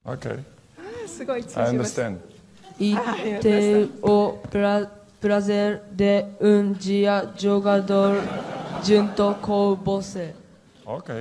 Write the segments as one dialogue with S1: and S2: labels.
S1: Okay,
S2: すごい通
S1: I
S2: じます
S1: understand.
S3: E tem o pra- prazer de um dia jogador junto com você.
S1: Okay.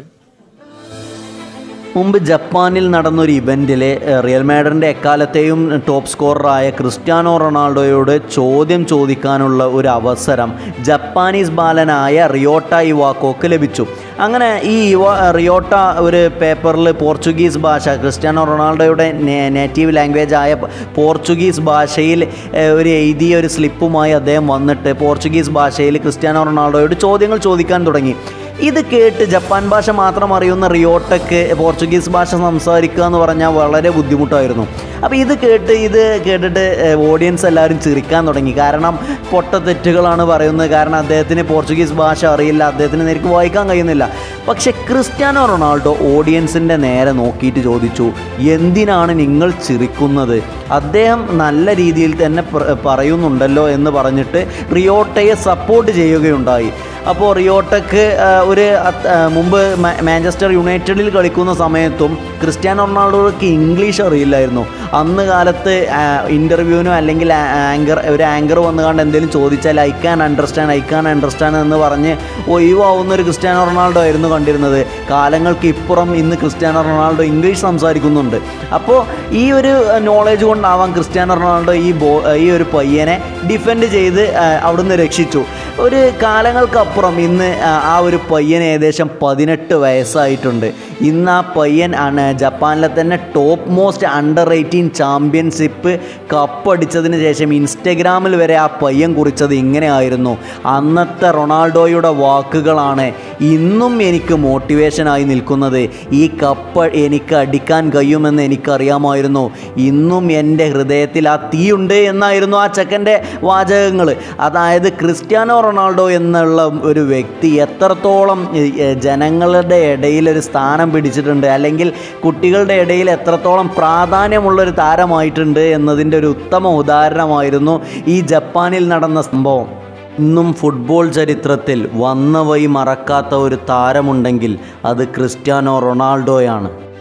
S4: മുമ്പ് ജപ്പാനിൽ നടന്നൊരു ഇവൻറ്റിൽ real മാഡറിൻ്റെ എക്കാലത്തെയും top സ്കോററായ Cristiano റൊണാൾഡോയോട് ചോദ്യം ചോദിക്കാനുള്ള ഒരു അവസരം ജപ്പാനീസ് ബാലനായ റിയോട്ട ഇവാക്കോക്ക് ലഭിച്ചു അങ്ങനെ ഈ ഇവ റിയോട്ട ഒരു പേപ്പറിൽ പോർച്ചുഗീസ് ഭാഷ ക്രിസ്ത്യാനോ റൊണാൾഡോയുടെ നേറ്റീവ് ലാംഗ്വേജ് ആയ പോർച്ചുഗീസ് ഭാഷയിൽ ഏഹ്, ഒരു എഴുതിയ ഒരു സ്ലിപ്പുമായി അദ്ദേഹം വന്നിട്ട് പോർച്ചുഗീസ് ഭാഷയിൽ ക്രിസ്ത്യാനോ റൊണാൾഡോയോട് ചോദ്യങ്ങൾ ചോദിക്കാൻ തുടങ്ങി ഇത് കേട്ട് ജപ്പാൻ ഭാഷ മാത്രം അറിയുന്ന റിയോട്ടക്ക് പോർച്ചുഗീസ് ഭാഷ സംസാരിക്കുക എന്ന് പറഞ്ഞാൽ വളരെ ബുദ്ധിമുട്ടായിരുന്നു അപ്പോൾ ഇത് കേട്ട് ഇത് കേട്ടിട്ട് ഓഡിയൻസ് എല്ലാവരും ചിരിക്കാൻ തുടങ്ങി കാരണം പൊട്ടത്തെറ്റുകളാണ് പറയുന്നത് കാരണം അദ്ദേഹത്തിന് പോർച്ചുഗീസ് ഭാഷ അറിയില്ല അദ്ദേഹത്തിന് നേരിക്ക് വായിക്കാൻ കഴിയുന്നില്ല പക്ഷെ ക്രിസ്ത്യാനോ റൊണാൾഡോ ഓഡിയൻസിൻ്റെ നേരെ നോക്കിയിട്ട് ചോദിച്ചു എന്തിനാണ് നിങ്ങൾ ചിരിക്കുന്നത് അദ്ദേഹം നല്ല രീതിയിൽ തന്നെ പ്ര- പറയുന്നുണ്ടല്ലോ എന്ന് പറഞ്ഞിട്ട് റിയോട്ടയെ സപ്പോർട്ട് ചെയ്യുകയുണ്ടായി അപ്പോൾ റിയോട്ടക്ക് ആ, ഒരു അത്- ആ, മുമ്പ് മാ- മാഞ്ചസ്റ്റർ യുണൈറ്റഡിൽ കളിക്കുന്ന സമയത്തും ക്രിസ്ത്യാനോ റൊണാൾഡോക്ക് ഇംഗ്ലീഷ് അറിയില്ലായിരുന്നു അന്ന് കാലത്ത് ഇൻ്റർവ്യൂവിനോ അല്ലെങ്കിൽ ആ- ആങ്കർ ഒരു ആങ്കർ വന്നു കണ്ട് എന്തെങ്കിലും ചോദിച്ചാൽ I can understand I can understand എന്ന് പറഞ്ഞ് ഒഴിവാവുന്ന ഒരു ക്രിസ്ത്യാനോ റൊണാൾഡോ ആയിരുന്നു കണ്ടിരുന്നത് കാലങ്ങൾക്ക് ഇപ്പുറം ഇന്ന് ക്രിസ്ത്യാനോ റൊണാൾഡോ ഇംഗ്ലീഷ് സംസാരിക്കുന്നുണ്ട് അപ്പോൾ ഈ ഒരു നോളേജ് കൊണ്ടാവാം ക്രിസ്ത്യാനോ റൊണാൾഡോ ഈ ബോ ഈ ഒരു പയ്യനെ ഡിഫെൻഡ് ചെയ്ത് ആ, അവിടുന്ന് രക്ഷിച്ചു ഒരു കാലങ്ങൾക്കപ്പുറം ഇന്ന് ആ, ആ ഒരു പയ്യന് ഏകദേശം പതിനെട്ട് വയസ്സായിട്ടുണ്ട് ഇന്ന് ആ പയ്യൻ ആണ് ജപ്പാനിലെ തന്നെ top most under eighteen championship കപ്പടിച്ചതിന് ശേഷം ഇൻസ്റ്റഗ്രാമിൽ വരെ ആ പയ്യൻ കുറിച്ചത് ഇങ്ങനെയായിരുന്നു അന്നത്തെ റൊണാൾഡോയുടെ വാക്കുകളാണ് ഇന്നും എനിക്ക് മോട്ടിവേഷനായി നിൽക്കുന്നത് ഈ കപ്പ് എനിക്ക് അടിക്കാൻ കഴിയുമെന്ന് എനിക്കറിയാമായിരുന്നു ഇന്നും എൻ്റെ ഹൃദയത്തിൽ ആ തീയുണ്ട് എന്നായിരുന്നു ആ ചെക്കൻ്റെ വാചകങ്ങൾ അതായത് ക്രിസ്ത്യാനോ റൊണാൾഡോ എന്നുള്ള ഒരു വ്യക്തി എത്രത്തോളം ഏ, ഏ, ജനങ്ങളുടെ ഇടയിൽ ഒരു സ്ഥാനം പിടിച്ചിട്ടുണ്ട് അല്ലെങ്കിൽ കുട്ടികളുടെ ഇടയിൽ എത്രത്തോളം പ്രാധാന്യമുള്ളൊരു താരമായിട്ടുണ്ട് എന്നതിൻ്റെ ഒരു ഉത്തമ ഉദാഹരണമായിരുന്നു ഈ ജപ്പാനിൽ നടന്ന സംഭവം ഇന്നും ഫുട്ബോൾ ചരിത്രത്തിൽ വന്ന വഴി മറക്കാത്ത ഒരു താരമുണ്ടെങ്കിൽ അത് ക്രിസ്ത്യാനോ റൊണാൾഡോയാണ്